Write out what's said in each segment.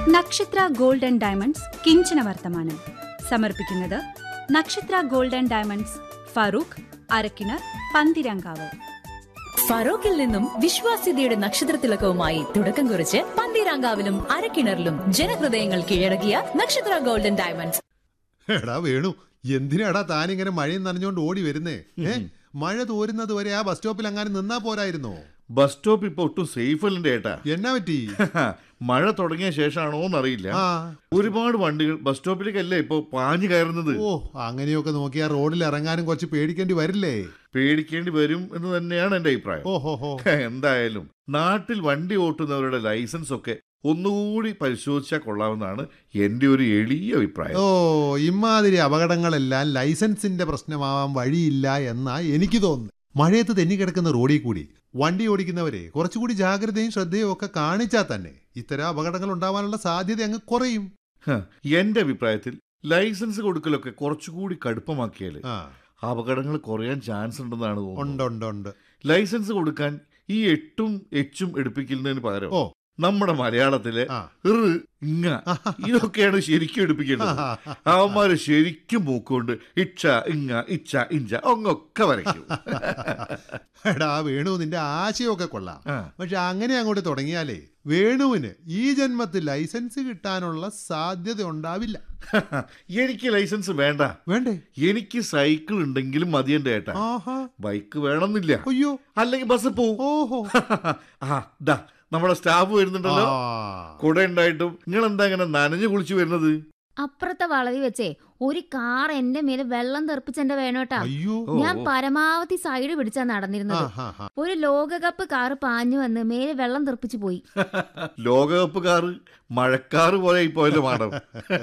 നക്ഷത്ര gold and diamonds കിഞ്ചന വർത്തമാനം സമർപ്പിക്കുന്നത് Nakshatra gold and diamonds Feroke Arakkinar Panthirankavu ഫറോക്കിൽ നിന്നും വിശ്വാസ്യതയുടെ നക്ഷത്രത്തിലക്കവുമായി തുടക്കം കുറിച്ച് പന്തീരാങ്കാവിലും അരക്കിണറിലും ജനഹൃദയങ്ങൾ കീഴടക്കിയ നക്ഷത്ര ഗോൾഡൻ ഡയമണ്ട്സ് എടാ വേണു എന്തിനാടാ താനിങ്ങനെ മഴയും നനഞ്ഞോണ്ട് ഓടി വരുന്നേ ഏ മഴ തോരുന്നത് വരെ ആ ബസ് സ്റ്റോപ്പിൽ അങ്ങനെ നിന്നാ പോരായിരുന്നോ ബസ് സ്റ്റോപ്പ് ഇപ്പൊ ഒട്ടും സേഫ് അല്ല ഏട്ടാ എന്നാ പറ്റി മഴ തുടങ്ങിയ ശേഷമാണോ എന്നറിയില്ല ആ ഒരുപാട് വണ്ടികൾ ബസ് സ്റ്റോപ്പിലേക്കല്ലേ ഇപ്പൊ പാഞ്ഞു കയറുന്നത് ഓ അങ്ങനെയൊക്കെ നോക്കിയാ റോഡിൽ ഇറങ്ങാനും കുറച്ച് പേടിക്കേണ്ടി വരില്ലേ പേടിക്കേണ്ടി വരും എന്ന് തന്നെയാണ് എന്റെ അഭിപ്രായം ഓഹോ ഹോ എന്തായാലും നാട്ടിൽ വണ്ടി ഓട്ടുന്നവരുടെ ലൈസൻസ് ഒക്കെ ഒന്നുകൂടി പരിശോധിച്ചാൽ കൊള്ളാമെന്നാണ് എന്റെ ഒരു എളിയ അഭിപ്രായം ഓ ഇമാതിരി അപകടങ്ങളെല്ലാം ലൈസൻസിന്റെ പ്രശ്നമാവാൻ വഴിയില്ല എന്നാ എനിക്ക് തോന്നുന്നു മഴയത്ത് തെന്നിക്കിടക്കുന്ന റോഡിൽ കൂടി വണ്ടി ഓടിക്കുന്നവരെ കുറച്ചുകൂടി ജാഗ്രതയും ശ്രദ്ധയും ഒക്കെ കാണിച്ചാൽ തന്നെ ഇത്തരം അപകടങ്ങൾ ഉണ്ടാവാനുള്ള സാധ്യത അങ്ങ് കുറയും ഹ, എന്റെ അഭിപ്രായത്തിൽ ലൈസൻസ് കൊടുക്കലൊക്കെ കുറച്ചുകൂടി കടുപ്പമാക്കിയാൽ ആ അപകടങ്ങൾ കുറയാൻ ചാൻസ് ഉണ്ടെന്നാണ് ഉണ്ട് തോന്നുന്നത് ഉണ്ട് ഉണ്ട് ലൈസൻസ് കൊടുക്കാൻ ഈ എട്ടും എച്ചും എടുപ്പിക്കുന്നതിന് പകരം ഓ നമ്മുടെ മലയാളത്തിലെ ആ ഇറ് ഇങ്ങ ഇതൊക്കെയാണ് ശരിക്കും എടുപ്പിക്കേണ്ടത് അവന്മാര് ശരിക്കും മൂക്കൊണ്ട് ഇച്ഛ ഇങ്ങ ഇച്ഛ ഇഞ്ച ഒങ്ങൊക്കെ വരയ്ക്കും എടാ വേണു നിന്റെ ആശയമൊക്കെ കൊള്ളാം ആ. പക്ഷെ അങ്ങനെ അങ്ങോട്ട് തുടങ്ങിയാലേ വേണുവിന് ഈ ജന്മത്തിൽ ലൈസൻസ് കിട്ടാനുള്ള സാധ്യത ഉണ്ടാവില്ല എനിക്ക് ലൈസൻസ് വേണ്ട വേണ്ടേ എനിക്ക് സൈക്കിൾ ഉണ്ടെങ്കിലും മതി എന്റെ ഏട്ടാ ആഹാ ബൈക്ക് വേണമെന്നില്ല അയ്യോ അല്ലെങ്കിൽ ബസ് പോവും ഓഹോ ആ ദാ നമ്മുടെ സ്റ്റാഫ് വരുന്നുണ്ടല്ലോ ആ. കുട ഉണ്ടായിട്ടും നിങ്ങൾ എന്താ ഇങ്ങനെ നനഞ്ഞു കുളിച്ചു വരുന്നത് അപ്പുറത്തെ വളവി വെച്ചേ ഒരു കാർ എന്റെ മേലെ വെള്ളം തെറിപ്പിച്ചെന്റെ വേണോട്ടാ അയ്യോ ഓ, ഞാൻ ഓ. പരമാവധി സൈഡ് പിടിച്ചാ നടന്നിരുന്നത് ആഹാ, ഹാ. ഒരു ലോകകപ്പ് കാർ പാഞ്ഞു വന്ന് മേലെ വെള്ളം തെറിപ്പിച്ചു പോയി ലോകകപ്പ് കാറ് മഴക്കാറ് പോലെ പോയല്ലോ മാഡം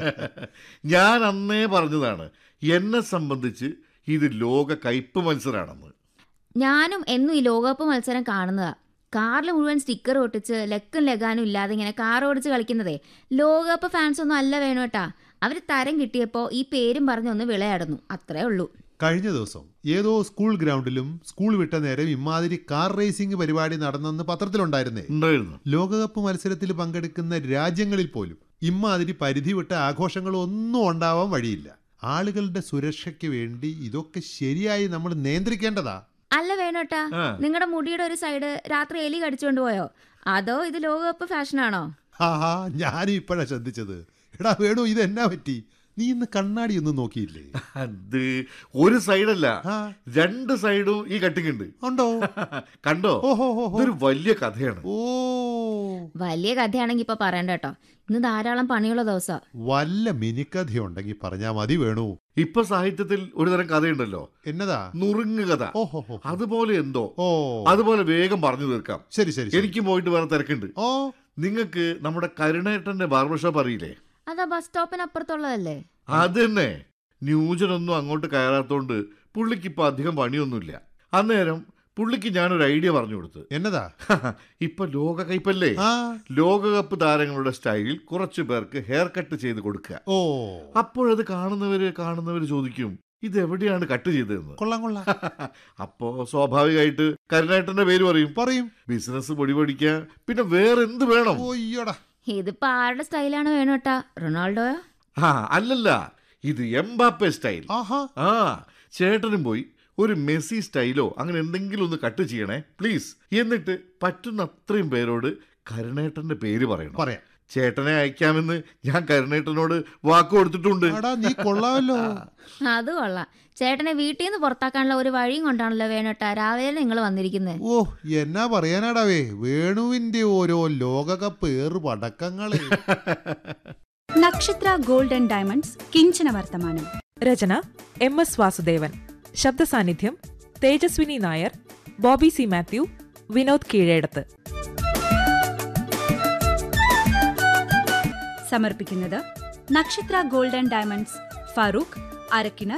ഞാൻ അന്നേ പറഞ്ഞതാണ് എന്നെ സംബന്ധിച്ച് ഇത് ലോക കയ്പ് മത്സരമാണെന്ന് ഞാനും എന്നും ഈ ലോകകപ്പ് മത്സരം കാണുന്നതാ കാറിൽ മുഴുവൻ സ്റ്റിക്കർ ഒട്ടിച്ച് ലക്കും ലഗാനും ഇല്ലാതെ ഇങ്ങനെ കാർ ഓടിച്ച് കളിക്കുന്നതേ ലോകകപ്പ് ഫാൻസ് ഒന്നും അല്ല വേണോട്ടാ അവര് തരം കിട്ടിയപ്പോ ഈ പേരും പറഞ്ഞൊന്ന് വിളയാടുന്നു അത്രേ ഉള്ളൂ കഴിഞ്ഞ ദിവസം ഏതോ സ്കൂൾ ഗ്രൗണ്ടിലും സ്കൂൾ വിട്ട നേരം ഇമാതിരി കാർ റേസിംഗ് പരിപാടി നടന്നെന്ന് പത്രത്തിലുണ്ടായിരുന്നേ ഉണ്ടായിരുന്നു ലോകകപ്പ് മത്സരത്തിൽ പങ്കെടുക്കുന്ന രാജ്യങ്ങളിൽ പോലും ഇമാതിരി പരിധി വിട്ട ആഘോഷങ്ങളൊന്നും ഉണ്ടാവാൻ വഴിയില്ല ആളുകളുടെ സുരക്ഷയ്ക്ക് വേണ്ടി ഇതൊക്കെ ശരിയായി നമ്മൾ നിയന്ത്രിക്കേണ്ടതാ അല്ല വേണോട്ടാ ആ. നിങ്ങളുടെ മുടിയുടെ ഒരു സൈഡ് രാത്രി എലി കടിച്ചുകൊണ്ട് പോയോ അതോ ഇത് ലോകകപ്പ് ഫാഷനാണോ ആഹാ ഞാനും ഇപ്പോഴാ ശ്രദ്ധിച്ചത് എടാ വേണു ഇത് എന്നാ പറ്റി നീ ഇന്ന് കണ്ണാടി ഒന്നും നോക്കിയില്ലേ അത് ഒരു സൈഡല്ല ആ രണ്ട് സൈഡും ഈ കട്ടിങ് ഉണ്ട് ഉണ്ടോ കണ്ടോ ഓഹോ ഹോ ഹോ. ഇതൊരു വലിയ കഥയാണ് ഓ വലിയ കഥയാണെങ്കി ഇപ്പൊ പറയണ്ട കേട്ടോ ഇന്ന് ധാരാളം പണിയുള്ള ദിവസാ വല്ല മിനിക്കഥയുണ്ടെങ്കിൽ പറഞ്ഞാ മതി വേണു ഇപ്പൊ സാഹിത്യത്തിൽ ഒരു തരം കഥയുണ്ടല്ലോ എന്നതാ നുറുങ്ങ് കഥ ഓഹോ ഹോ അതുപോലെ എന്തോ ഓ അതുപോലെ വേഗം പറഞ്ഞു തീർക്കാം ശരി ശരി ശരി. എനിക്ക് പോയിട്ട് വേറെ തിരക്കുണ്ട് ഓ നിങ്ങൾക്ക് നമ്മുടെ കരുണേട്ടന്റെ ബാർബർ ഷോപ്പ് അറിയില്ലേ അതാ ബസ് സ്റ്റോപ്പിനപ്പുറത്തുള്ളതല്ലേ അത് തന്നെ ന്യൂജനൊന്നും അങ്ങോട്ട് കയറാത്തോണ്ട് പുള്ളിക്ക് ഇപ്പൊ അധികം പണിയൊന്നുമില്ല അന്നേരം പുള്ളിക്ക് ഞാനൊരു ഐഡിയ പറഞ്ഞു കൊടുത്ത് എന്നതാ ഇപ്പൊ ലോക കയ്പല്ലേ ആ ലോകകപ്പ് താരങ്ങളുടെ സ്റ്റൈലിൽ കുറച്ചു പേർക്ക് ഹെയർ കട്ട് ചെയ്ത് കൊടുക്കുക ഓ അപ്പോഴത് കാണുന്നവര് കാണുന്നവര് ചോദിക്കും ഇത് എവിടെയാണ് കട്ട് ചെയ്തതെന്ന് കൊള്ളാം കൊള്ളാം അപ്പോ സ്വാഭാവികമായിട്ട് കരുണേട്ടന്റെ പേര് പറയും പറയും ബിസിനസ് പൊടി പൊടിക്കാൻ പിന്നെ വേറെ എന്ത് വേണം ഓയ്യോടാ ഇതിപ്പോ ആരുടെ സ്റ്റൈലാണ് വേണോട്ടാ റൊണാൾഡോയോ ആ അല്ലല്ല ഇത് എംബാപ്പെ സ്റ്റൈൽ ആഹാ ആ ചേട്ടനും പോയി ഒരു മെസ്സി സ്റ്റൈലോ അങ്ങനെ എന്തെങ്കിലും ഒന്ന് കട്ട് ചെയ്യണേ പ്ലീസ് എന്നിട്ട് പറ്റുന്ന അത്രയും പേരോട് കരുണേട്ടന്റെ പേര് പറയണം പറയാം ചേട്ടനെ അയക്കാമെന്ന് ഞാൻ കരുണേട്ടനോട് വാക്ക് കൊടുത്തിട്ടുണ്ട് എടാ നീ കൊള്ളാമല്ലോ അത് കൊള്ളാം ചേട്ടനെ വീട്ടിൽ നിന്ന് പുറത്താക്കാനുള്ള ഒരു വഴിയും കൊണ്ടാണല്ലോ വേണോട്ടാ രാവിലെ നിങ്ങൾ വന്നിരിക്കുന്നത് ഓ എന്നാ പറയാനാടാവേ വേണുവിന്റെ ഓരോ ലോകകപ്പ് ഏറ് പടക്കങ്ങളെ നക്ഷത്ര ഗോൾഡ് ആൻഡ് ഡയമണ്ട്സ് കിഞ്ചന വർത്തമാനം രചന എം എസ് വാസുദേവൻ ശബ്ദ സാന്നിധ്യം തേജസ്വിനി നായർ ബോബി സി മാത്യു വിനോദ് കീഴേടത്ത് സമർപ്പിക്കുന്നത് Nakshatra gold and diamonds Feroke Arakkinar